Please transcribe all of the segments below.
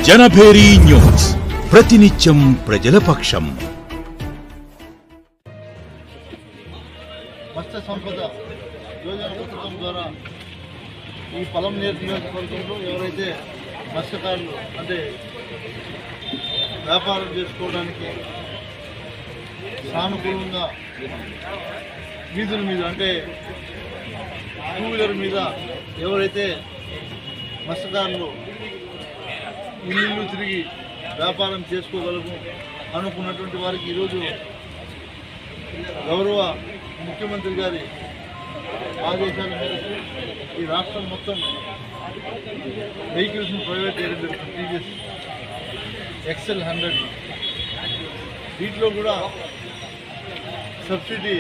Janabheri news ప్రతినిత్యం ప్రజల పక్షం మత్స్య సంపద యోజన పథకం ద్వారా ఈ పొలం నియోజకవర్గంలో ఎవరైతే మత్స్యకారులు అంటే వ్యాపారం చేసుకోవడానికి సానుకూలంగా వీధుల మీద అంటే టూ వీలర్ మీద ఎవరైతే మత్స్యకారులు ఇల్లు తిరిగి వ్యాపారం చేసుకోగలము అనుకున్నటువంటి వారికి ఈరోజు గౌరవ ముఖ్యమంత్రి గారి ఆదేశాల మేరకు ఈ రాష్ట్రం మొత్తం వెహికల్స్ని ప్రైవేట్ చేయడం జరుగుతుంది టీవీఎస్ ఎక్సెల్ హండ్రెడ్ వీటిలో కూడా సబ్సిడీ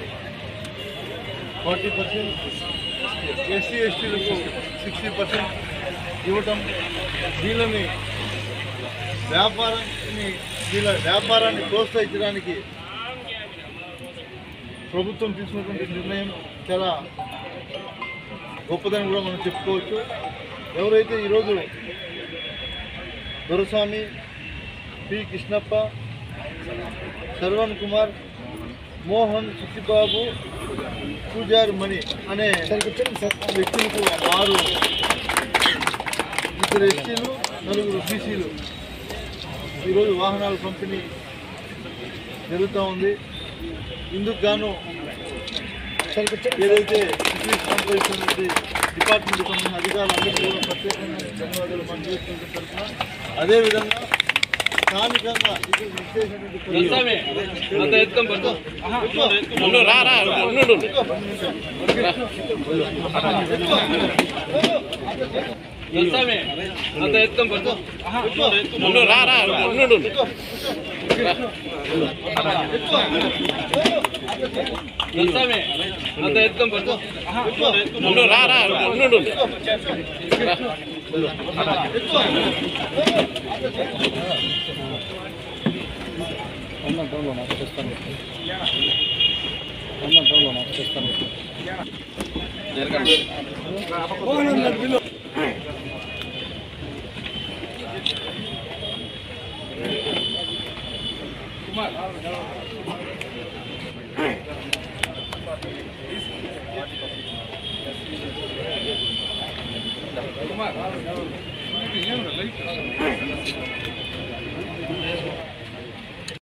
ఫార్టీ పర్సెంట్ ఎస్సీ ఎస్టీలకు సిక్స్టీ పర్సెంట్ ఇవ్వటం వీళ్ళని వ్యాపారాన్ని వీళ్ళ వ్యాపారాన్ని ప్రోత్సహించడానికి ప్రభుత్వం తీసుకున్నటువంటి నిర్ణయం చాలా గొప్పదని కూడా మనం చెప్పుకోవచ్చు ఎవరైతే ఈరోజు దొరస్వామి పి కృష్ణప్ప శర్వణ్ కుమార్ మోహన్ సుత్తిబాబు పూజారి మణి అనే వ్యక్తులకు ఆరు ఇద్దరు ఎస్టీలు నలుగురు బీసీలు ఈరోజు వాహనాల పంపిణీ జరుగుతూ ఉంది ఇందుకు గాను ఏదైతే ఇంగ్లీష్ సంబంధించినటువంటి డిపార్ట్మెంట్ సంబంధించిన అధికారులందరికీ కూడా ప్రత్యేకంగా ధన్యవాదాలు మనం చేసుకుంటున్న తరఫున అదేవిధంగా స్థానికంగా ఇది విశేషమైనటువంటి అంత ఎత్తుకొని పట్టు ఉండు, రా రా ఉండు, ఉండు. దొరస్వామి, అంత ఎత్తుకొని పట్టు ఉండు, రా రా ఉండు, ఉండు.